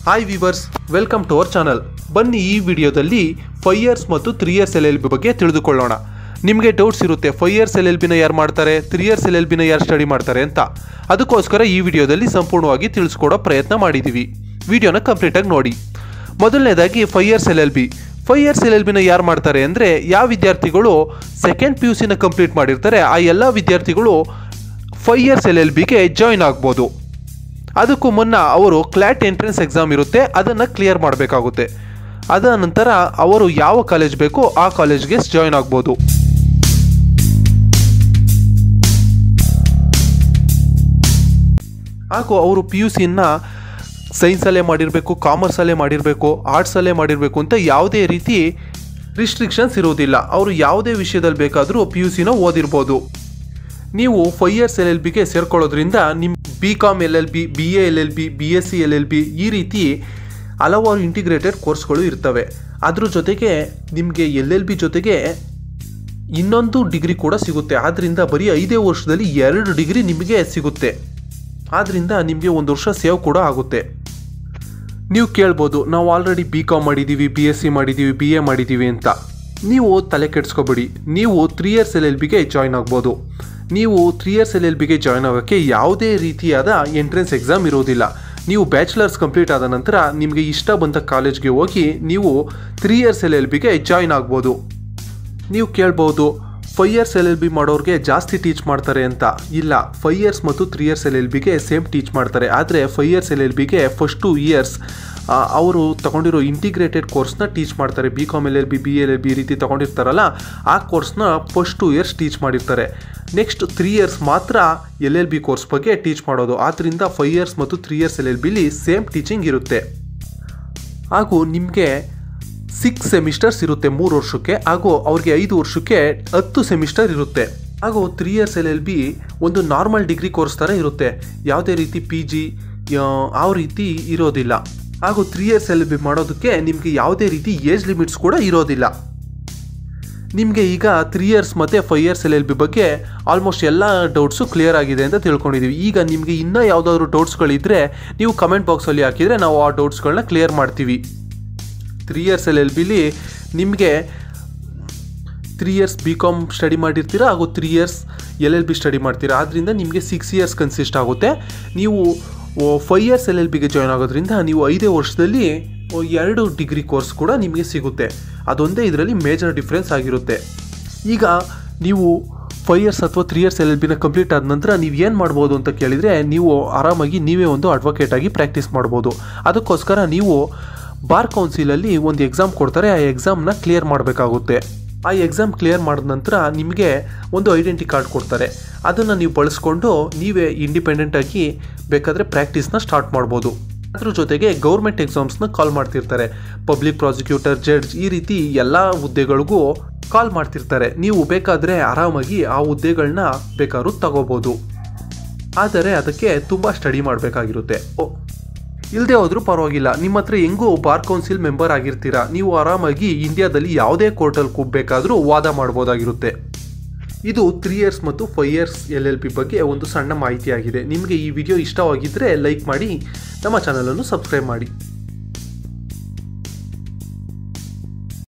hi viewers welcome to our channel ಬನ್ನಿ ಈ ವಿಡಿಯೋದಲ್ಲಿ ಫೈವ್ ಇಯರ್ಸ್ ಮತ್ತು three years L L B ಬಗ್ಗೆ ತಿಳಿದುಕೊಳ್ಳೋಣ ನಿಮಗೆ ಡೌಟ್ಸ್ ಇರುತ್ತೆ ಫೈವ್ ಇಯರ್ಸ್ ಎಲ್ ಎಲ್ ಬಿನ ಯಾರು ಮಾಡ್ತಾರೆ ತ್ರೀ ಇಯರ್ಸ್ ಎಲ್ ಎಲ್ ಬಿನ ಯಾರು ಸ್ಟಡಿ ಮಾಡ್ತಾರೆ ಅಂತ ಅದಕ್ಕೋಸ್ಕರ ಈ ವಿಡಿಯೋದಲ್ಲಿ ಸಂಪೂರ್ಣವಾಗಿ ತಿಳಿಸ್ಕೊಡೋ ಪ್ರಯತ್ನ ಮಾಡಿದ್ದೀವಿ ವಿಡಿಯೋನ ಕಂಪ್ಲೀಟಾಗಿ ನೋಡಿ ಮೊದಲನೇದಾಗಿ five years L L B five years L L ಬಿನ ಯಾರು ಮಾಡ್ತಾರೆ ಅಂದರೆ ಯಾವ ವಿದ್ಯಾರ್ಥಿಗಳು ಸೆಕೆಂಡ್ ಪಿ ಯು ಸಿನ ಕಂಪ್ಲೀಟ್ ಮಾಡಿರ್ತಾರೆ ಆ ಎಲ್ಲ ವಿದ್ಯಾರ್ಥಿಗಳು ಫೈವ್ ಇಯರ್ಸ್ ಎಲ್ ಎಲ್ ಬಿಗೆ ಜಾಯ್ನ್ ಆಗ್ಬೋದು ಅದಕ್ಕೂ ಮುನ್ನ ಅವರು ಕ್ಲಾಟ್ ಎಂಟ್ರೆನ್ಸ್ ಎಕ್ಸಾಮ್ ಇರುತ್ತೆ ಅದನ್ನು ಕ್ಲಿಯರ್ ಮಾಡಬೇಕಾಗುತ್ತೆ ಅದ ನಂತರ ಅವರು ಯಾವ ಕಾಲೇಜ್ ಬೇಕೋ ಆ ಕಾಲೇಜ್ಗೆ ಜಾಯ್ನ್ ಆಗ್ಬೋದು ಹಾಗೂ ಅವರು ಪಿ ಯು ಸಿನ ಸೈನ್ಸಲ್ಲೇ ಮಾಡಿರಬೇಕು ಕಾಮರ್ಸಲ್ಲೇ ಮಾಡಿರಬೇಕು ಆರ್ಟ್ಸಲ್ಲೇ ಮಾಡಿರಬೇಕು ಅಂತ ಯಾವುದೇ ರೀತಿ ರಿಸ್ಟ್ರಿಕ್ಷನ್ಸ್ ಇರೋದಿಲ್ಲ ಅವರು ಯಾವುದೇ ವಿಷಯದಲ್ಲಿ ಬೇಕಾದರೂ ಪಿ ಯು ಸಿನ ಓದಿರ್ಬೋದು ನೀವು ಫೈವ್ ಇಯರ್ಸ್ ಎಲ್ ಎಲ್ ಬಿಗೆ ಸೇರ್ಕೊಳ್ಳೋದ್ರಿಂದ ನಿಮ್ಮ B com L L B B A L L B B S C L L B ಈ ರೀತಿ ಹಲವಾರು ಇಂಟಿಗ್ರೇಟೆಡ್ ಕೋರ್ಸ್ಗಳು ಇರ್ತವೆ ಅದ್ರ ಜೊತೆಗೆ ನಿಮಗೆ ಎಲ್ ಎಲ್ ಬಿ ಜೊತೆಗೆ ಇನ್ನೊಂದು ಡಿಗ್ರಿ ಕೂಡ ಸಿಗುತ್ತೆ ಆದ್ದರಿಂದ ಬರೀ ಐದೇ ವರ್ಷದಲ್ಲಿ ಎರಡು ಡಿಗ್ರಿ ನಿಮಗೆ ಸಿಗುತ್ತೆ ಆದ್ದರಿಂದ ನಿಮಗೆ ಒಂದು ವರ್ಷ ಸೇವ್ ಕೂಡ ಆಗುತ್ತೆ ನೀವು ಕೇಳ್ಬೋದು ನಾವು ಆಲ್ರೆಡಿ ಬಿ ಕಾಮ್ ಮಾಡಿದ್ದೀವಿ ಬಿ ಎಸ್ ಸಿ ಮಾಡಿದ್ದೀವಿ ಬಿ ಎ ಮಾಡಿದ್ದೀವಿ ಅಂತ ನೀವು ತಲೆ ಕೆಡಿಸ್ಕೋಬೇಡಿ ನೀವು ತ್ರೀ ಇಯರ್ಸ್ ಎಲ್ ಎಲ್ ಬಿಗೆ ಜಾಯ್ನ್ ಆಗ್ಬೋದು ನೀವು ತ್ರೀ ಇಯರ್ಸ್ ಎಲ್ ಎಲ್ ಬಿಗೆ ಜಾಯ್ನ್ ಆಗೋಕ್ಕೆ ಯಾವುದೇ ರೀತಿಯಾದ ಎಂಟ್ರೆನ್ಸ್ ಎಕ್ಸಾಮ್ ಇರೋದಿಲ್ಲ ನೀವು ಬ್ಯಾಚುಲರ್ಸ್ ಕಂಪ್ಲೀಟ್ ಆದ ನಂತರ ನಿಮಗೆ ಇಷ್ಟ ಬಂದ ಕಾಲೇಜ್ಗೆ ಹೋಗಿ ನೀವು ತ್ರೀ ಇಯರ್ಸ್ ಎಲ್ ಎಲ್ ಬಿಗೆ ಜಾಯ್ನ್ ಆಗ್ಬೋದು ನೀವು ಕೇಳ್ಬೋದು five years L L B ಮಾಡೋರಿಗೆ ಜಾಸ್ತಿ ಟೀಚ್ ಮಾಡ್ತಾರೆ ಅಂತ ಇಲ್ಲ ಫೈವ್ ಇಯರ್ಸ್ ಮತ್ತು ತ್ರೀ ಇಯರ್ಸ್ ಎಲ್ ಎಲ್ ಬಿಗೆ ಸೇಮ್ ಟೀಚ್ ಮಾಡ್ತಾರೆ ಆದರೆ ಫೈವ್ ಇಯರ್ಸ್ ಎಲ್ ಎಲ್ ಬಿಗೆ ಫಸ್ಟ್ ಟು ಇಯರ್ಸ್ ಅವರು ತಗೊಂಡಿರೋ ಇಂಟಿಗ್ರೇಟೆಡ್ ಕೋರ್ಸ್ನ ಟೀಚ್ ಮಾಡ್ತಾರೆ B com L L B B L L B ಈ ರೀತಿ ತಗೊಂಡಿರ್ತಾರಲ್ಲ ಆ ಕೋರ್ಸ್ನ ಫಸ್ಟ್ ಟು ಇಯರ್ಸ್ ಟೀಚ್ ಮಾಡಿರ್ತಾರೆ ನೆಕ್ಸ್ಟ್ ತ್ರೀ ಇಯರ್ಸ್ ಮಾತ್ರ ಎಲ್ ಎಲ್ ಬಿ ಕೋರ್ಸ್ ಬಗ್ಗೆ ಟೀಚ್ ಮಾಡೋದು ಆದ್ದರಿಂದ ಫೈವ್ ಇಯರ್ಸ್ ಮತ್ತು ತ್ರೀ ಇಯರ್ಸ್ ಎಲ್ ಎಲ್ ಬಿಲಿ ಸೇಮ್ ಟೀಚಿಂಗ್ ಇರುತ್ತೆ ಹಾಗೂ ನಿಮಗೆ ಸಿಕ್ಸ್ ಸೆಮಿಸ್ಟರ್ಸ್ ಇರುತ್ತೆ ಮೂರು ವರ್ಷಕ್ಕೆ ಹಾಗೂ ಅವ್ರಿಗೆ ಐದು ವರ್ಷಕ್ಕೆ ಹತ್ತು ಸೆಮಿಸ್ಟರ್ ಇರುತ್ತೆ ಹಾಗೂ three years L L B ಒಂದು ನಾರ್ಮಲ್ ಡಿಗ್ರಿ ಕೋರ್ಸ್ ಥರ ಇರುತ್ತೆ ಯಾವುದೇ ರೀತಿ ಪಿ ಜಿ ಆ ರೀತಿ ಇರೋದಿಲ್ಲ ಹಾಗೂ three years L L B ಮಾಡೋದಕ್ಕೆ ನಿಮಗೆ ಯಾವುದೇ ರೀತಿ ಏಜ್ ಲಿಮಿಟ್ಸ್ ಕೂಡ ಇರೋದಿಲ್ಲ ನಿಮಗೆ ಈಗ ತ್ರೀ ಇಯರ್ಸ್ ಮತ್ತು five years L L B ಬಗ್ಗೆ ಆಲ್ಮೋಸ್ಟ್ ಎಲ್ಲ ಡೌಟ್ಸು ಕ್ಲಿಯರ್ ಆಗಿದೆ ಅಂತ ತಿಳ್ಕೊಂಡಿದ್ದೀವಿ ಈಗ ನಿಮಗೆ ಇನ್ನೂ ಯಾವುದಾದ್ರೂ ಡೌಟ್ಸ್ಗಳಿದ್ದರೆ ನೀವು ಕಮೆಂಟ್ ಬಾಕ್ಸಲ್ಲಿ ಹಾಕಿದರೆ ನಾವು ಆ ಡೌಟ್ಸ್ಗಳನ್ನ ಕ್ಲಿಯರ್ ಮಾಡ್ತೀವಿ ತ್ರೀ ಇಯರ್ಸ್ ಎಲ್ ಎಲ್ ಬಿಲಿ ನಿಮಗೆ three years B com study ಮಾಡಿರ್ತೀರಾ ಹಾಗೂ three years L L B study ಮಾಡ್ತೀರಾ ಆದ್ದರಿಂದ ನಿಮಗೆ ಸಿಕ್ಸ್ ಇಯರ್ಸ್ ಕನ್ಸಿಸ್ಟ್ ಆಗುತ್ತೆ ನೀವು ಫೈವ್ ಇಯರ್ಸ್ ಎಲ್ ಎಲ್ ಬಿಗೆ ಜಾಯ್ನ್ ಆಗೋದ್ರಿಂದ ನೀವು ಐದೇ ವರ್ಷದಲ್ಲಿ ಎರಡು ಡಿಗ್ರಿ ಕೋರ್ಸ್ ಕೂಡ ನಿಮಗೆ ಸಿಗುತ್ತೆ ಅದೊಂದೇ ಇದರಲ್ಲಿ ಮೇಜರ್ ಡಿಫ್ರೆನ್ಸ್ ಆಗಿರುತ್ತೆ ಈಗ ನೀವು ಫೈವ್ ಇಯರ್ಸ್ ಅಥವಾ ತ್ರೀ ಇಯರ್ಸ್ ಎಲ್ ಎಲ್ ಬಿನ ಕಂಪ್ಲೀಟ್ ಆದ ನಂತರ ನೀವು ಏನು ಮಾಡ್ಬೋದು ಅಂತ ಕೇಳಿದರೆ ನೀವು ಆರಾಮಾಗಿ ನೀವೇ ಒಂದು ಅಡ್ವೊಕೇಟ್ ಆಗಿ ಪ್ರಾಕ್ಟೀಸ್ ಮಾಡ್ಬೋದು ಅದಕ್ಕೋಸ್ಕರ ನೀವು ಬಾರ್ ಕೌನ್ಸಿಲಲ್ಲಿ ಒಂದು ಎಕ್ಸಾಮ್ ಕೊಡ್ತಾರೆ ಆ ಎಕ್ಸಾಮ್ನ ಕ್ಲಿಯರ್ ಮಾಡಬೇಕಾಗುತ್ತೆ ಆ ಎಕ್ಸಾಮ್ ಕ್ಲಿಯರ್ ಮಾಡಿದ ನಂತರ ನಿಮಗೆ ಒಂದು ಐಡೆಂಟಿ ಕಾರ್ಡ್ ಕೊಡ್ತಾರೆ ಅದನ್ನು ನೀವು ಬಳಸ್ಕೊಂಡು ನೀವೇ ಇಂಡಿಪೆಂಡೆಂಟಾಗಿ ಬೇಕಾದರೆ ಪ್ರಾಕ್ಟೀಸ್ನ ಸ್ಟಾರ್ಟ್ ಮಾಡ್ಬೋದು ಅದ್ರ ಜೊತೆಗೆ ಗೌರ್ಮೆಂಟ್ ಎಕ್ಸಾಮ್ಸ್ನ ಕಾಲ್ ಮಾಡ್ತಿರ್ತಾರೆ ಪಬ್ಲಿಕ್ ಪ್ರಾಸಿಕ್ಯೂಟರ್ ಜಡ್ಜ್ ಈ ರೀತಿ ಎಲ್ಲ ಹುದ್ದೆಗಳಿಗೂ ಕಾಲ್ ಮಾಡ್ತಿರ್ತಾರೆ ನೀವು ಬೇಕಾದರೆ ಆರಾಮಾಗಿ ಆ ಹುದ್ದೆಗಳನ್ನ ಬೇಕಾದ್ರೂ ತಗೋಬೋದು ಆದರೆ ಅದಕ್ಕೆ ತುಂಬ ಸ್ಟಡಿ ಮಾಡಬೇಕಾಗಿರುತ್ತೆ ಇಲ್ಲದೆ ಹೋದ್ರೂ ಪರವಾಗಿಲ್ಲ ನಿಮ್ಮ ಹತ್ರ ಹೆಂಗೂ ಬಾರ್ ಕೌನ್ಸಿಲ್ ಮೆಂಬರ್ ಆಗಿರ್ತೀರಾ ನೀವು ಆರಾಮಾಗಿ ಇಂಡಿಯಾದಲ್ಲಿ ಯಾವುದೇ ಕೋರ್ಟಲ್ಲಿ ಕೂಗಬೇಕಾದ್ರೂ ವಾದ ಮಾಡ್ಬೋದಾಗಿರುತ್ತೆ ಇದು ತ್ರೀ ಇಯರ್ಸ್ ಮತ್ತು five years L L P ಬಗ್ಗೆ ಒಂದು ಸಣ್ಣ ಮಾಹಿತಿ ಆಗಿದೆ ನಿಮಗೆ ಈ ವಿಡಿಯೋ ಇಷ್ಟವಾಗಿದ್ದರೆ ಲೈಕ್ ಮಾಡಿ ನಮ್ಮ ಚಾನಲನ್ನು ಸಬ್ಸ್ಕ್ರೈಬ್ ಮಾಡಿ